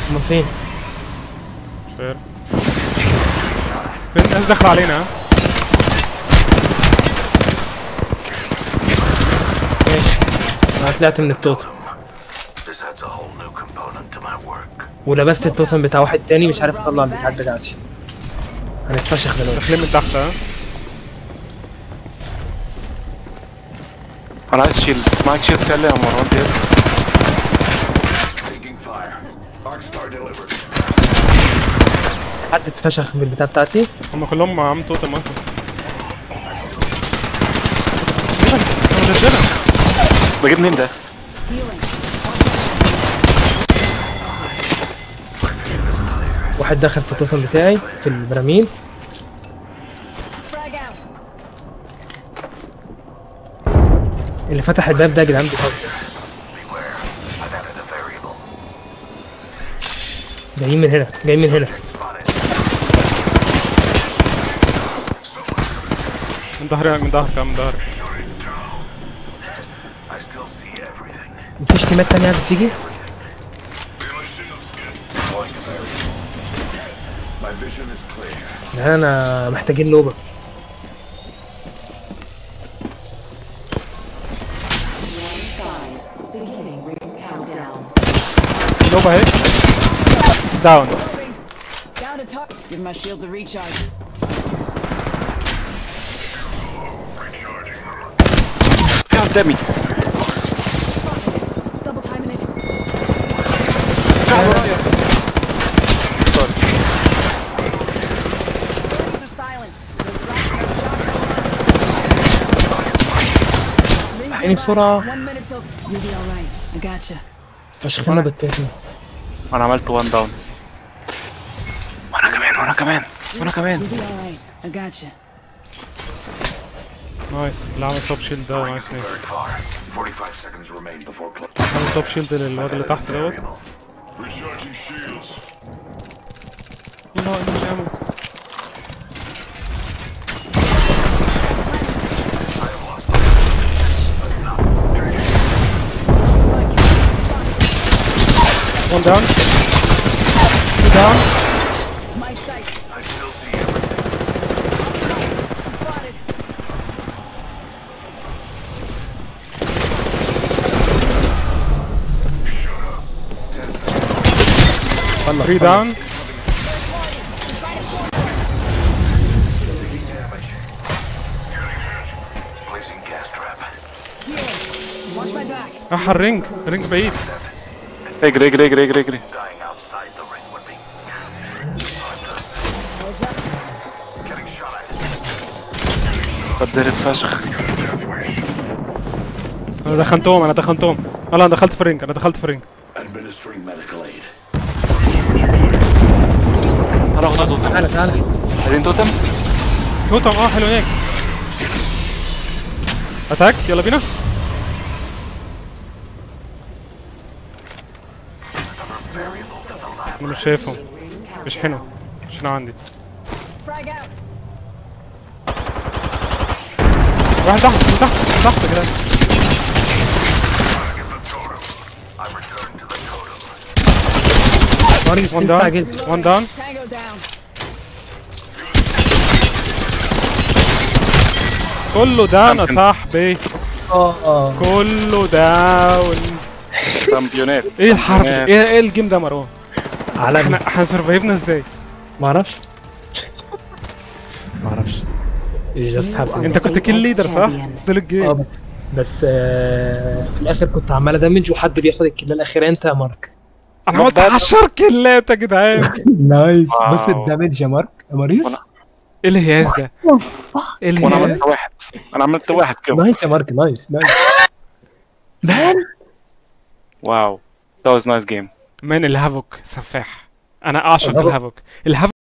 هما فين؟ فين فين الناس داخله علينا ها ماشي انا طلعت من التوتم This adds a whole new component to my work. ولبست التوتم بتاع واحد تاني مش عارف اطلع البتاعات بتاعتي هنتفشخ دلوقتي داخلين من تحت ها انا عايز شيلد معاك شيلد سلي يا مروان ديت Taking fire. Arcstar delivered. حد اتفشخ بالبتاع بتاعتي هم كلهم عم توتم اصلا ايه ده؟ هو نزلها ده جه منين ده؟ واحد دخل في التوتم بتاعي في البراميل Frag out. اللي فتح الباب ده يا جدعان بيهزر Beware. I've added a variable. جايين من هنا جايين من هنا Spotted. من ظهرك من ظهرك من ظهرك I still see everything. مفيش تيمات تانية عايزة تيجي Deploying a variable. My vision is clear. لا انا محتاجين نوبة Five. Beginning ring countdown. نوبة اهي داون Down to top. Give my shields a recharge. في قدامي Double timing it. في واحد ورايا Birds are silenced. They're dropping their shot. عيني بسرعة One minute till. You'll be alright. I gotcha. فشخنا بالتوتم انا عملت وان داون وانا كمان وانا كمان وانا كمان You'll be alright. I gotcha. نايس اللي عمل توب شيلد ده نايس نايس Very far. 45 seconds remain before close. عمل توب شيلد للواد اللي تحت دوت Recharging shields. يلا انرجي امو One down. Two down. My sight. I still see everything. Spotted. Three down. Placing gas trap. Watch my back. راح الرينج الرينج بعيد اجري اجري اجري اجري اجري Dying outside the ring would be. Heads up. Getting shot at. بدلت فشخ انا دخلتهم انا دخلتهم لا انا دخلت في الرينج انا دخلت في الرينج Administering medical aid. تعالى خد توتم تعالى تعالى عايزين توتم توتم اه حلو هناك اتاك يلا بينا انا مش شايفهم بيشحنوا بيشحنوا عندي Frag out. واحد تحت من تحت من تحت يا جدعان I return to the totem. ماريوس وان مستعجل داون وان داون Tango down. كله داون يا صاحبي اه اه كله داون شامبيونات ايه الحرب دي؟ ايه ايه الجيم ده يا مروان عالمي احنا احنا سرفايفنا ازاي معرفش معرفش You just have to انت كنت كيل ليدر صح طول اه الجيم بس بس آه في الاخر كنت عمال ادمج وحد بياخد الكلة الاخيرة انت يا مارك انا عملت 10 كيلات يا جدعان نايس واو. بص الدمج يا مارك يا ماريوس وأنا- ايه الهياس ده؟ ايه وانا الهياس عملت واحد انا عملت واحد كده نايس يا مارك نايس نايس مان واو that was nice game مان الهافوك سفاح انا اعشق الهافوك. الهافوك الهافوك